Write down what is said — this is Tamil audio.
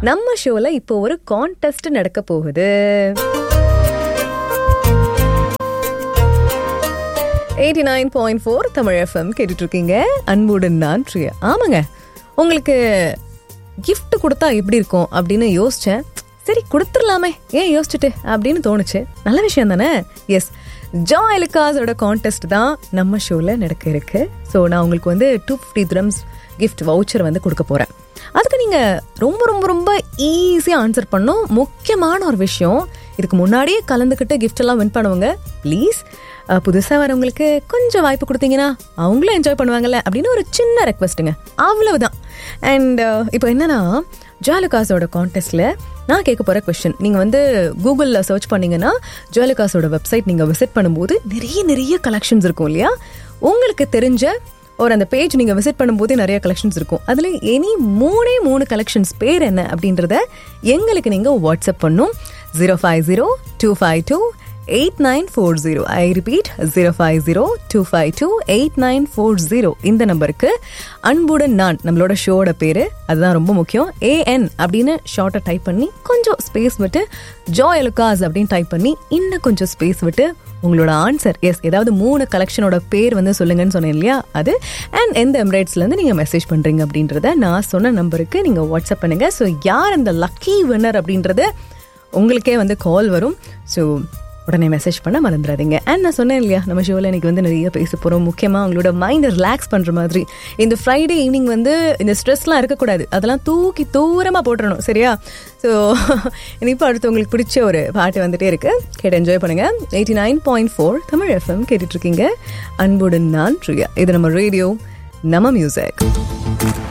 நம்ம ஷோல இப்போ ஒரு கான்டெஸ்ட் நடக்க போகுது eighty nine point four Tamil FM கேட்டுட்டு இருக்கீங்க அன்புடன் நான் பிரியா ஆமாங்க உங்களுக்கு gift கொடுத்தா எப்படி இருக்கும் அப்படின்னு யோசிச்சேன் சரி கொடுத்துடலாமே ஏன் யோசிச்சுட்டு அப்படின்னு தோணுச்சு நல்ல விஷயம் தானே எஸ் ஜா எலுக்காஸோட கான்டெஸ்ட் தான் நம்ம ஷோவில் நடக்க இருக்கு ஸோ நான் உங்களுக்கு வந்து two fifty dirhams gift voucher வந்து கொடுக்க போகிறேன் அதுக்கு நீங்கள் ரொம்ப ரொம்ப ரொம்ப ஈஸியாக ஆன்சர் பண்ணும் முக்கியமான ஒரு விஷயம் இதுக்கு முன்னாடியே கலந்துக்கிட்டு gift எல்லாம் வின் பண்ணுவாங்க ப்ளீஸ் புதுசாக வரவங்களுக்கு கொஞ்சம் வாய்ப்பு கொடுத்தீங்கன்னா அவங்களும் என்ஜாய் பண்ணுவாங்கல்ல அப்படின்னு ஒரு சின்ன ரெக்வஸ்ட்டுங்க அவ்வளவுதான் அண்ட் இப்போ என்னன்னா ஜாலுகாஸோட கான்டெஸ்ட்டில் நான் கேட்க போகிற கொஸ்டின் நீங்கள் வந்து கூகுளில் சர்ச் பண்ணீங்கன்னா ஜுவலுகாஸோட வெப்சைட் நீங்கள் விசிட் பண்ணும்போது நிறைய நிறைய கலெக்ஷன்ஸ் இருக்கும் இல்லையா உங்களுக்கு தெரிஞ்ச ஒரு அந்த பேஜ் நீங்கள் விசிட் பண்ணும்போதே நிறைய கலெக்ஷன்ஸ் இருக்கும் அதில் எனி மூணே மூணு கலெக்ஷன்ஸ் பேர் என்ன அப்படின்றத எங்களுக்கு நீங்கள் வாட்ஸ்அப் பண்ணும் zero five zero two five two eight nine four zero I repeat zero five zero two five two eight nine four zero இந்த நம்பருக்கு அன்புடன் நான் நம்மளோட ஷோட பேர் அதுதான் ரொம்ப முக்கியம் ஏஎன் அப்படின்னு ஷார்ட்டை டைப் பண்ணி கொஞ்சம் ஸ்பேஸ் விட்டு ஜாய் எலுக்காஸ் அப்படின்னு டைப் பண்ணி இன்னும் கொஞ்சம் ஸ்பேஸ் விட்டு உங்களோட ஆன்சர் எஸ் ஏதாவது மூணு கலெக்ஷனோட பேர் வந்து சொல்லுங்கன்னு சொன்னேன் இல்லையா அது அண்ட் எந்த எம்ப்ராய்ட்ஸ்லேருந்து நீங்கள் மெசேஜ் பண்ணுறீங்க அப்படின்றத நான் சொன்ன நம்பருக்கு நீங்கள் வாட்ஸ்அப் பண்ணுங்க ஸோ யார் அந்த லக்கி வின்னர் அப்படின்றது உங்களுக்கே வந்து கால் வரும் ஸோ உடனே மெசேஜ் பண்ண மறந்துடாதீங்க அண்ட் நான் சொன்னேன் இல்லையா நம்ம ஷோவில் இன்னைக்கு வந்து நிறைய பேச போகிறோம் முக்கியமாக உங்களோட மைண்டை ரிலாக்ஸ் பண்ணுற மாதிரி இந்த ஃப்ரைடே ஈவினிங் வந்து இந்த ஸ்ட்ரெஸ்லாம் இருக்கக்கூடாது அதெல்லாம் தூக்கி தூரமாக போட்டுறணும் சரியா ஸோ இப்போ அடுத்து உங்களுக்கு பிடிச்ச ஒரு பாட்டு வந்துட்டே இருக்கு கேட்டு என்ஜாய் பண்ணுங்க eighty nine point four Tamil FM கேட்டுட்ருக்கீங்க அன்புடன் நான் ப்ரியா இது நம்ம ரேடியோ நம்ம மியூசிக்